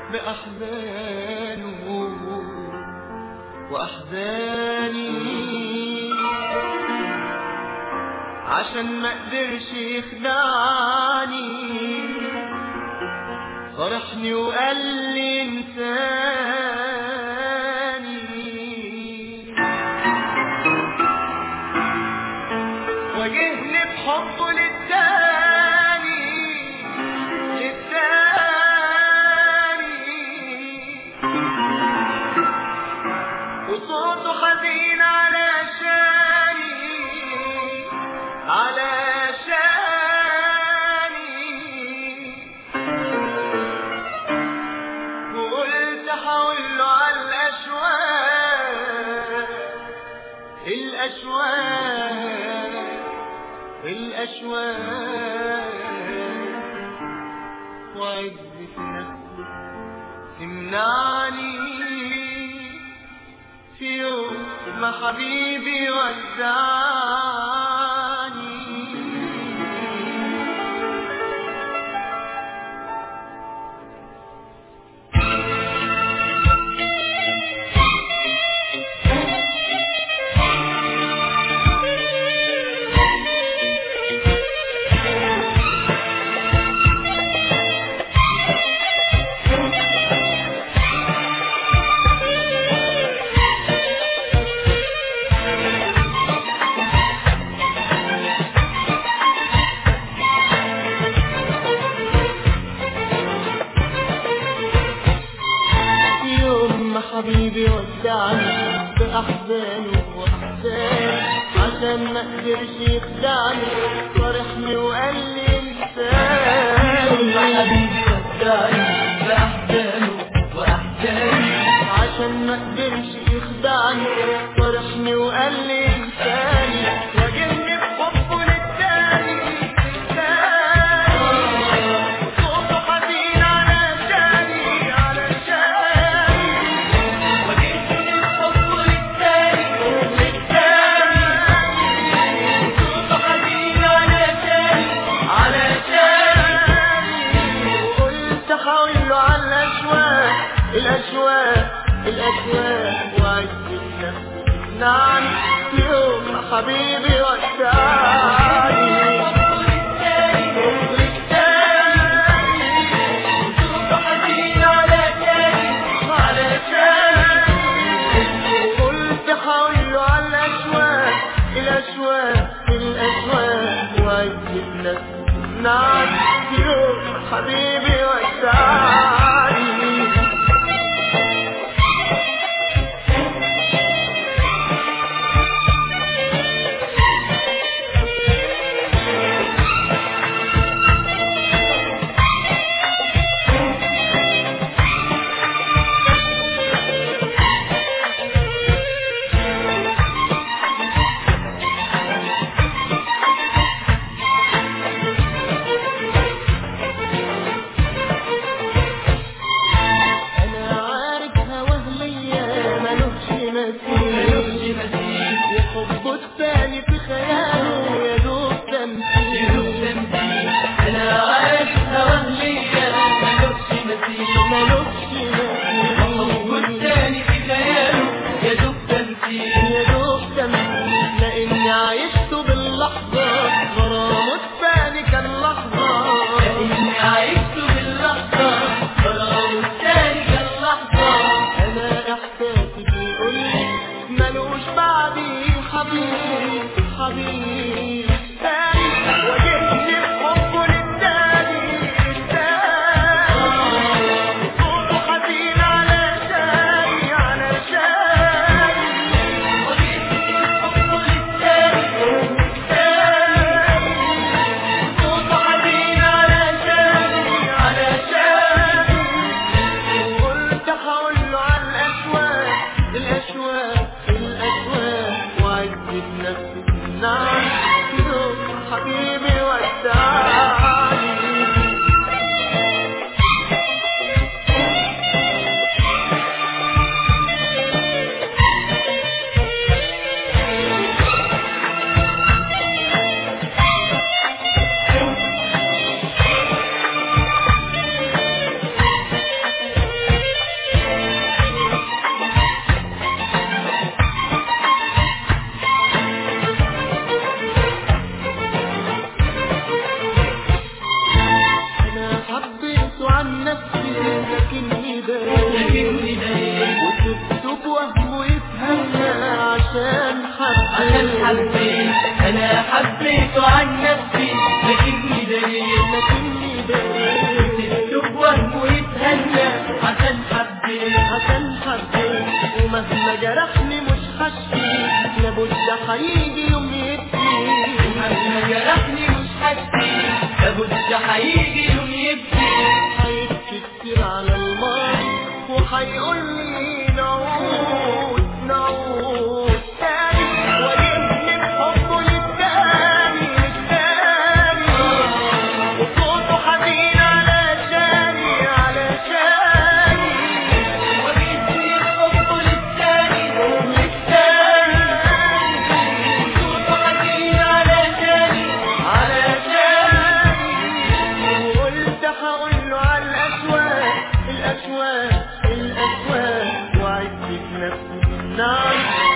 بأحزانه وأحزاني عشان ما قدرش يخدعني فرحني وقال لي انساني واجهني بحبه للتاني للتاني وصوته حزين علشاني علشاني وقلت حوله على الأشواق الأشواق الأشواق وعز في نفسي تمنعني في يوم ما حبيبي ودعني يوم ما حبيبي ودعني بأحزانه وأحزاني عشان ما قدرش يخدعني فرحني وقال لي انسان يوم ما حبيبي ودعني بأحزانه وأحزاني عشان ما قدرش يخدعني فرحني وقال لي انساني واجهني بحبه للتاني للتاني صوته حزين علشاني علشاني واجهني بحبه للتاني للتاني صوته حزين علشاني علشاني وقلت حاوله على الأشواق الأشواق الأشواق وعزت نفسي تمنعني يوم ما حبيبي ودعني صوته حزين علشاني قلت حاوله على الأشواق الأشواق الأشواق وعزت نفسي تمنعني يوم ما حبيبي ودعني حبيت انا حبيته عن نفسي لكني دليل لكني بقيت سبته بوهم ويتهنى عشان حبيت عشان حبيت ومهما جرحني مش هشكي لابد هيجي يوم يبكي مهما جرحني مش حشتي لابد هيجي يوم يبكي هيبكي كتير على الماضي وهيقول لي نعود نعود تاني ويمكن حبه للتاني للتاني وصوته حزين علشاني علشاني وبيدي الحب للتاني للتاني صوته حزين علشاني علشاني وقلت هقول له على الأشواق الأشواق الأشواق وعدت نفسي نعم